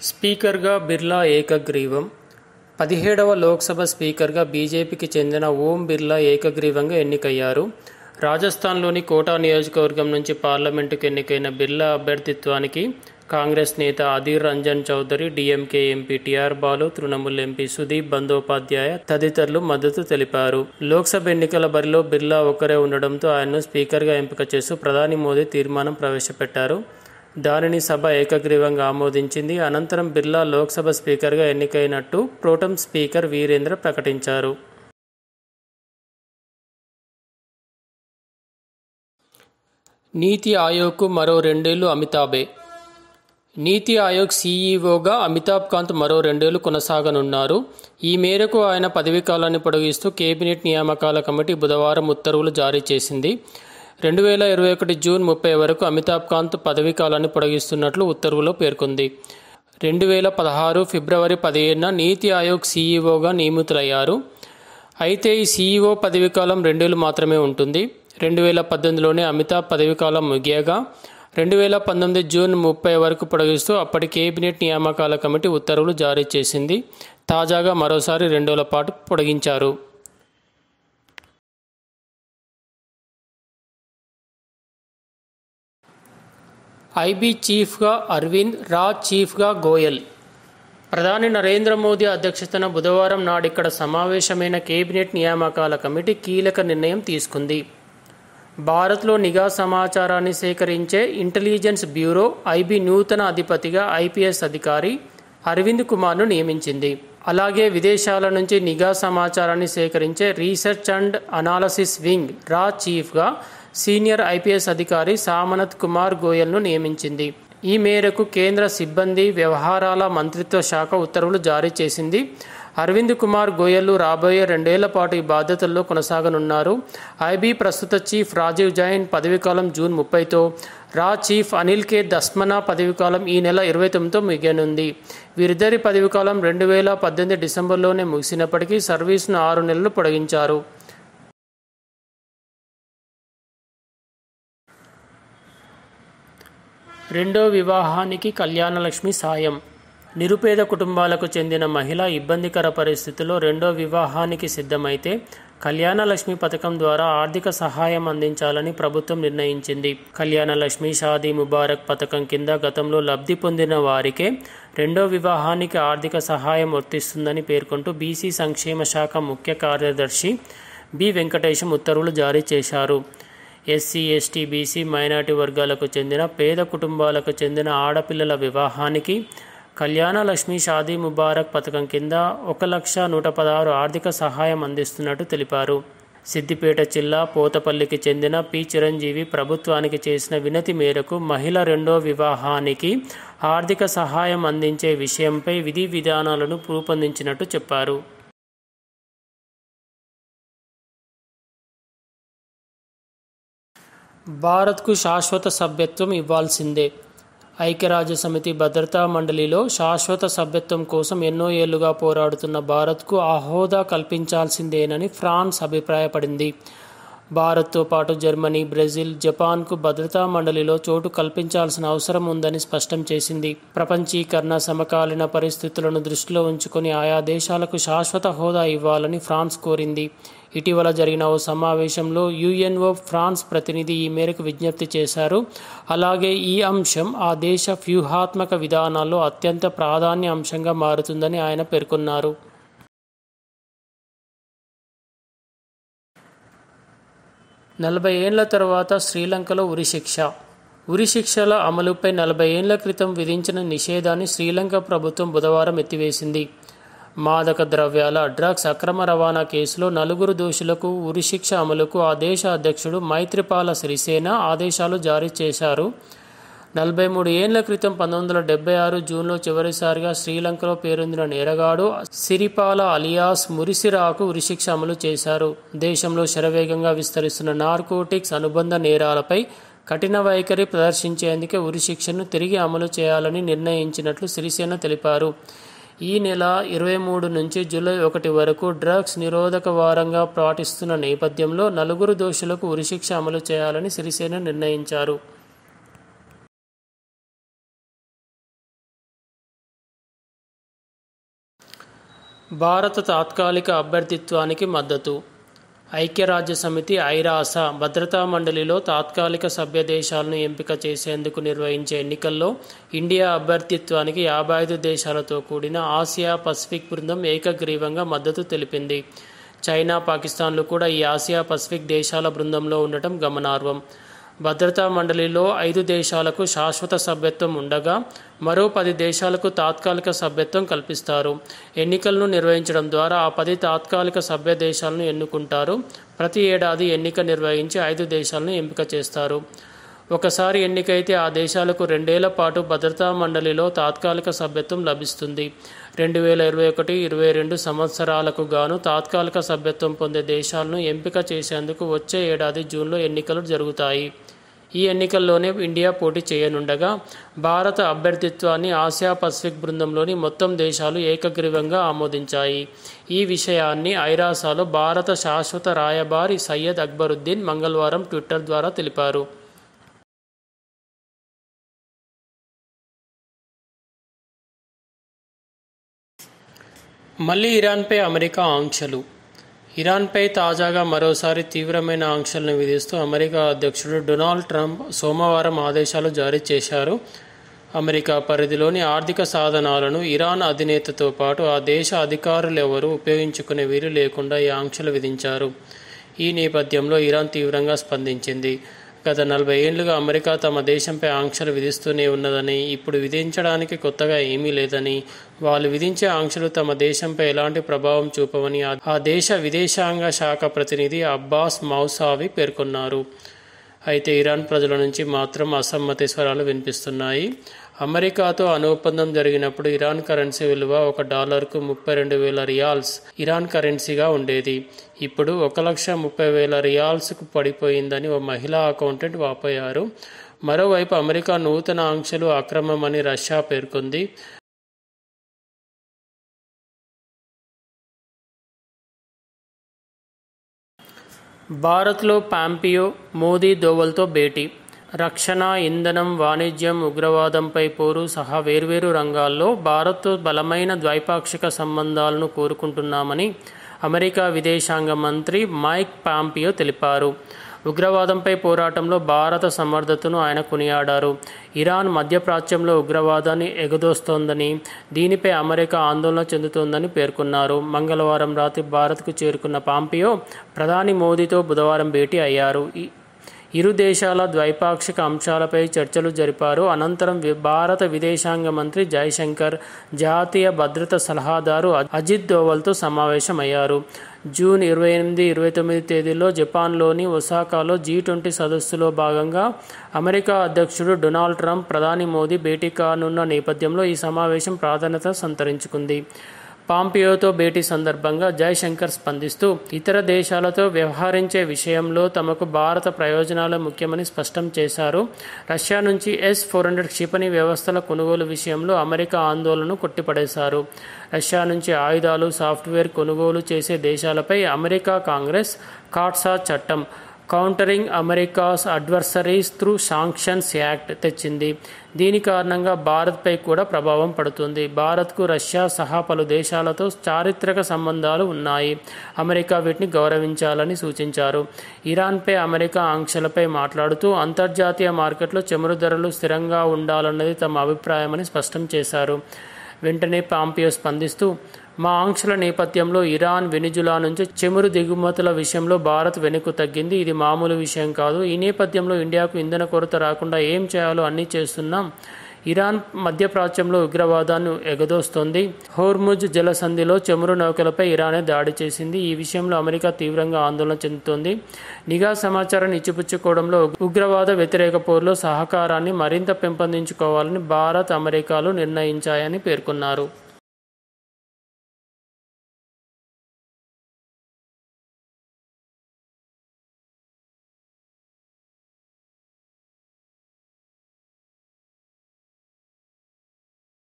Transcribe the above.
స్పీకర్గా బిర్లా ఏకగ్రీవం పదిహేడవ లోక్సభ స్పీకర్గా బీజేపీకి చెందిన ఓం బిర్లా ఏకగ్రీవంగా ఎన్నికయ్యారు రాజస్థాన్లోని కోటా నియోజకవర్గం నుంచి పార్లమెంటుకు ఎన్నికైన బిర్లా అభ్యర్థిత్వానికి కాంగ్రెస్ నేత Adhir Ranjan Chowdhury DMK MP TR Baalu Trinamool MP Sudip Bandyopadhyay తదితరులు మద్దతు తెలిపారు లోక్సభ ఎన్నికల బరిలో బిర్లా ఒక్కరే ఉండడంతో ఆయన్ను స్పీకర్గా ఎంపిక చేస్తూ ప్రధాని మోదీ తీర్మానం ప్రవేశపెట్టారు దానిని సభ ఏకగ్రీవంగా ఆమోదించింది అనంతరం బిర్లా లోక్సభ స్పీకర్గా ఎన్నికైనట్టు ప్రోటం స్పీకర్ వీరేంద్ర ప్రకటించారు నీతి ఆయోగ్కు మరో రెండేళ్లు అమితాబే నీతి ఆయోగ్ సీఈఓగా అమితాబ్ కాంత్ మరో రెండేళ్లు కొనసాగనున్నారు ఈ మేరకు ఆయన పదవీకాలాన్ని పొడిగిస్తూ కేబినెట్ నియామకాల కమిటీ బుధవారం ఉత్తర్వులు జారీ చేసింది రెండు వేల ఇరవై ఒకటి జూన్ ముప్పై వరకు అమితాబ్ కాంత్ పదవీకాలాన్ని పొడిగిస్తున్నట్లు ఉత్తర్వులో పేర్కొంది రెండు వేల పదహారు ఫిబ్రవరి పదిహేనున నీతి ఆయోగ్ సీఈఓగా నియమితులయ్యారు అయితే ఈ సీఈఓ పదవీకాలం రెండేళ్లు మాత్రమే ఉంటుంది రెండు వేల పద్దెనిమిదిలోనే అమితాబ్ పదవీకాలం ముగియగా రెండు వేల పంతొమ్మిది జూన్ ముప్పై వరకు పొడిగిస్తూ అప్పటి కేబినెట్ నియామకాల కమిటీ ఉత్తర్వులు జారీ చేసింది తాజాగా మరోసారి రెండేళ్ల పాటు పొడిగించారు ఐబీ చీఫ్గా అరవింద్ రా చీఫ్గా గోయల్ ప్రధాని నరేంద్ర మోదీ అధ్యక్షతన బుధవారం నాడిక్కడ సమావేశమైన కేబినెట్ నియామకాల కమిటీ కీలక నిర్ణయం తీసుకుంది భారత్లో నిఘా సమాచారాన్ని సేకరించే ఇంటెలిజెన్స్ బ్యూరో ఐబీ నూతన అధిపతిగా ఐపీఎస్ అధికారి అరవింద్ కుమార్ను నియమించింది అలాగే విదేశాల నుంచి నిఘా సమాచారాన్ని సేకరించే రీసెర్చ్ అండ్ అనాలసిస్ వింగ్ రా చీఫ్గా సీనియర్ ఐపీఎస్ అధికారి సామనత్ కుమార్ గోయల్ను నియమించింది ఈ మేరకు కేంద్ర సిబ్బంది వ్యవహారాల మంత్రిత్వ శాఖ ఉత్తర్వులు జారీ చేసింది అరవింద్ కుమార్ గోయల్ రాబోయే రెండేళ్ల పాటు ఈ బాధ్యతల్లో కొనసాగనున్నారు ఐబీ ప్రస్తుత చీఫ్ రాజీవ్ జైన్ పదవీకాలం జూన్ ముప్పైతో రా చీఫ్ అనిల్ కే దస్మనా పదవీకాలం ఈ నెల ఇరవై తొమ్మిదితో ముగియనుంది వీరిద్దరి పదవీకాలం రెండు వేల పద్దెనిమిది డిసెంబర్లోనే ముగిసినప్పటికీ సర్వీస్ను ఆరు నెలలు పొడిగించారు రెండో వివాహానికి కళ్యాణలక్ష్మి సాయం నిరుపేద కుటుంబాలకు చెందిన మహిళ ఇబ్బందికర పరిస్థితుల్లో రెండో వివాహానికి సిద్ధమైతే కళ్యాణలక్ష్మి పథకం ద్వారా ఆర్థిక సహాయం అందించాలని ప్రభుత్వం నిర్ణయించింది కళ్యాణలక్ష్మి షాదీ ముబారక్ పథకం కింద గతంలో లబ్ధి పొందిన వారికే రెండో వివాహానికి ఆర్థిక సహాయం వర్తిస్తుందని పేర్కొంటూ బీసీ సంక్షేమ శాఖ ముఖ్య కార్యదర్శి బి వెంకటేశం ఉత్తర్వులు జారీ చేశారు ఎస్సీ ఎస్టీ బీసీ మైనార్టీ వర్గాలకు చెందిన పేద కుటుంబాలకు చెందిన ఆడపిల్లల వివాహానికి కళ్యాణ లక్ష్మి షాదీ ముబారక్ పథకం కింద ఒక లక్ష నూట పదహారు ఆర్థిక సహాయం అందిస్తున్నట్టు తెలిపారు సిద్దిపేట జిల్లా పోతపల్లికి చెందిన పి చిరంజీవి ప్రభుత్వానికి చేసిన వినతి మేరకు మహిళ రెండో వివాహానికి ఆర్థిక సహాయం అందించే విషయంపై విధి విధానాలను రూపొందించినట్టు చెప్పారు భారత్కు శాశ్వత సభ్యత్వం ఇవ్వాల్సిందే ఐక్యరాజ్య సమితి భద్రతా మండలిలో శాశ్వత సభ్యత్వం కోసం ఎన్నో ఏళ్లుగా పోరాడుతున్న భారత్కు ఆ హోదా కల్పించాల్సిందేనని ఫ్రాన్స్ అభిప్రాయపడింది భారత్తో పాటు జర్మనీ బ్రెజిల్ జపాన్కు భద్రతా మండలిలో చోటు కల్పించాల్సిన అవసరం ఉందని స్పష్టం చేసింది ప్రపంచీకరణ సమకాలీన పరిస్థితులను దృష్టిలో ఉంచుకొని ఆయా దేశాలకు శాశ్వత హోదా ఇవ్వాలని ఫ్రాన్స్ కోరింది ఇటీవల జరిగిన ఓ సమావేశంలో యుఎన్ఓ ఫ్రాన్స్ ప్రతినిధి ఈ మేరకు విజ్ఞప్తి చేశారు అలాగే ఈ అంశం ఆ దేశ వ్యూహాత్మక విధానాల్లో అత్యంత ప్రాధాన్య అంశంగా మారుతుందని ఆయన పేర్కొన్నారు నలభై ఏళ్ల తర్వాత శ్రీలంకలో ఉరిశిక్ష ఉరిశిక్షల అమలుపై నలభై ఏళ్ల క్రితం విధించిన నిషేధాన్ని శ్రీలంక ప్రభుత్వం బుధవారం ఎత్తివేసింది మాదక ద్రవ్యాల డ్రగ్స్ అక్రమ రవాణా కేసులో నలుగురు దోషులకు ఉరిశిక్ష అమలుకు ఆ దేశ అధ్యక్షుడు మైత్రిపాల సిరిసేన ఆదేశాలు జారీ చేశారు నలభై మూడు ఏళ్ల క్రితం పంతొమ్మిది వందల డెబ్బై ఆరు జూన్లో చివరిసారిగా శ్రీలంకలో పేరొందిన నేరగాడు సిరిపాల అలియాస్ మురిసిరాకు ఉరిశిక్ష అమలు చేశారు దేశంలో శరవేగంగా విస్తరిస్తున్న నార్కోటిక్స్ అనుబంధ నేరాలపై కఠిన వైఖరి ప్రదర్శించేందుకే ఉరిశిక్షను తిరిగి అమలు చేయాలని నిర్ణయించినట్లు సిరిసేన తెలిపారు ఈ నెల ఇరవై మూడు నుంచి జూలై ఒకటి వరకు డ్రగ్స్ నిరోధక వారంగా పాటిస్తున్న నేపథ్యంలో నలుగురు దోషులకు ఉరిశిక్ష అమలు చేయాలని సిరిసేన నిర్ణయించారు భారత తాత్కాలిక అభ్యర్థిత్వానికి మద్దతు ఐక్యరాజ్య సమితి ఐరాస భద్రతా మండలిలో తాత్కాలిక సభ్య దేశాలను ఎంపిక చేసేందుకు నిర్వహించే ఎన్నికల్లో ఇండియా అభ్యర్థిత్వానికి యాభై ఐదు దేశాలతో కూడిన ఆసియా పసిఫిక్ బృందం ఏకగ్రీవంగా మద్దతు తెలిపింది చైనా పాకిస్తాన్లు కూడా ఈ ఆసియా పసిఫిక్ దేశాల బృందంలో ఉండటం గమనార్హం భద్రతా మండలిలో ఐదు దేశాలకు శాశ్వత సభ్యత్వం ఉండగా మరో పది దేశాలకు తాత్కాలిక సభ్యత్వం కల్పిస్తారు ఎన్నికలను నిర్వహించడం ద్వారా ఆ పది తాత్కాలిక సభ్య దేశాలను ఎన్నుకుంటారు ప్రతి ఏడాది ఎన్నిక నిర్వహించి ఐదు దేశాలను ఎంపిక చేస్తారు ఒకసారి ఎన్నికైతే ఆ దేశాలకు రెండేళ్ల పాటు భద్రతా మండలిలో తాత్కాలిక సభ్యత్వం లభిస్తుంది రెండు వేల ఇరవై ఒకటి ఇరవై రెండు సంవత్సరాలకు గాను తాత్కాలిక సభ్యత్వం పొందే దేశాలను ఎంపిక చేసేందుకు వచ్చే ఏడాది జూన్లో ఎన్నికలు జరుగుతాయి ఈ ఎన్నికల్లోనే ఇండియా పోటీ చేయనుండగా భారత అభ్యర్థిత్వాన్ని ఆసియా పసిఫిక్ బృందంలోని మొత్తం దేశాలు ఏకగ్రీవంగా ఆమోదించాయి ఈ విషయాన్ని ఐరాసాలో భారత శాశ్వత రాయబారి సయ్యద్ అక్బరుద్దీన్ మంగళవారం ట్విట్టర్ ద్వారా తెలిపారు మళ్ళీ ఇరాన్పై అమెరికా ఆంక్షలు ఇరాన్పై తాజాగా మరోసారి తీవ్రమైన ఆంక్షలను విధిస్తూ అమెరికా అధ్యక్షుడు డొనాల్డ్ ట్రంప్ సోమవారం ఆదేశాలు జారీ చేశారు అమెరికా పరిధిలోని ఆర్థిక సాధనాలను ఇరాన్ అధినేతతో పాటు ఆ దేశ అధికారులెవరూ ఉపయోగించుకునే వీలు లేకుండా ఈ ఆంక్షలు విధించారు ఈ నేపథ్యంలో ఇరాన్ తీవ్రంగా స్పందించింది గత నలభై ఏళ్లుగా అమెరికా తమ దేశంపై ఆంక్షలు విధిస్తూనే ఉన్నదని ఇప్పుడు విధించడానికి కొత్తగా ఏమీ లేదని వాళ్ళు విధించే ఆంక్షలు తమ దేశంపై ఎలాంటి ప్రభావం చూపవని ఆ దేశ విదేశాంగ శాఖ ప్రతినిధి అబ్బాస్ మౌసావి పేర్కొన్నారు అయితే ఇరాన్ ప్రజల నుంచి మాత్రం అసమ్మతి స్వరాలు వినిపిస్తున్నాయి అమెరికాతో అనుఒప్పందం జరిగినప్పుడు ఇరాన్ కరెన్సీ విలువ ఒక డాలర్కు ముప్పై రెండు వేల రియాల్స్ ఇరాన్ కరెన్సీగా ఉండేది ఇప్పుడు ఒక లక్ష ముప్పై వేల రియాల్స్కు పడిపోయిందని ఓ మహిళా అకౌంటెంట్ వాపోయారు మరోవైపు అమెరికా నూతన ఆంక్షలు అక్రమమని రష్యా పేర్కొంది భారత్లో పాంపియో మోదీ దోవల్తో భేటీ రక్షణ ఇంధనం వాణిజ్యం ఉగ్రవాదంపై పోరు సహా వేర్వేరు రంగాల్లో భారత్తో బలమైన ద్వైపాక్షిక సంబంధాలను కోరుకుంటున్నామని అమెరికా విదేశాంగ మంత్రి మైక్ పాంపియో తెలిపారు ఉగ్రవాదంపై పోరాటంలో భారత సమర్థతను ఆయన కొనియాడారు ఇరాన్ మధ్యప్రాచ్యంలో ఉగ్రవాదాన్ని ఎగదోస్తోందని దీనిపై అమెరికా ఆందోళన చెందుతోందని పేర్కొన్నారు మంగళవారం రాత్రి భారత్కు చేరుకున్న పాంపియో ప్రధాని మోదీతో బుధవారం భేటీ అయ్యారు ఇరు దేశాల ద్వైపాక్షిక అంశాలపై చర్చలు జరిపారు అనంతరం భారత విదేశాంగ మంత్రి జైశంకర్ జాతీయ భద్రత సలహాదారు అజిత్ దోవల్తో సమావేశమయ్యారు జూన్ ఇరవై ఎనిమిది ఇరవై తొమ్మిది తేదీల్లో జపాన్లోని ఒసాకాలో జీ ట్వంటీ సదస్సులో భాగంగా అమెరికా అధ్యక్షుడు డొనాల్డ్ ట్రంప్ ప్రధాని మోదీ భేటీ కానున్న నేపథ్యంలో ఈ సమావేశం ప్రాధాన్యత సంతరించుకుంది పాంపియోతో భేటీ సందర్భంగా జయశంకర్ స్పందిస్తూ ఇతర దేశాలతో వ్యవహరించే విషయంలో తమకు భారత ప్రయోజనాలు ముఖ్యమని స్పష్టం చేశారు రష్యా నుంచి ఎస్ ఫోర్ హండ్రెడ్ క్షిపణి వ్యవస్థల కొనుగోలు విషయంలో అమెరికా ఆందోళనను కొట్టిపడేశారు రష్యా నుంచి ఆయుధాలు సాఫ్ట్వేర్ కొనుగోలు చేసే దేశాలపై అమెరికా కాంగ్రెస్ కాట్సా చట్టం countering America's adversaries through sanctions act తెచ్చింది దీని కారణంగా భారత్పై కూడా ప్రభావం పడుతుంది భారత్కు రష్యా సహా పలు దేశాలతో చారిత్రక సంబంధాలు ఉన్నాయి అమెరికా వీటిని గౌరవించాలని సూచించారు ఇరాన్పై అమెరికా ఆంక్షలపై మాట్లాడుతూ అంతర్జాతీయ మార్కెట్లో చమురు ధరలు స్థిరంగా ఉండాలన్నది తమ అభిప్రాయమని స్పష్టం చేశారు వెంటనే పాంపియో స్పందిస్తూ మా ఆంక్షల నేపథ్యంలో ఇరాన్ వెనిజులా నుంచి చమురు దిగుమతుల విషయంలో భారత్ వెనుక తగ్గింది ఇది మామూలు విషయం కాదు ఈ నేపథ్యంలో ఇండియాకు ఇంధన కొరత రాకుండా ఏం చేయాలో అన్నీ చేస్తున్నాం ఇరాన్ మధ్యప్రాచ్యంలో ఉగ్రవాదాన్ని ఎగదోస్తోంది హోర్ముజ్ జలసంధిలో చమురు నౌకలపై ఇరానే దాడి చేసింది ఈ విషయంలో అమెరికా తీవ్రంగా ఆందోళన చెందుతోంది నిఘా సమాచారాన్ని ఇచ్చిపుచ్చుకోవడంలో ఉగ్రవాద వ్యతిరేక పోరులో సహకారాన్ని మరింత పెంపొందించుకోవాలని భారత్ అమెరికాలు నిర్ణయించాయని పేర్కొన్నారు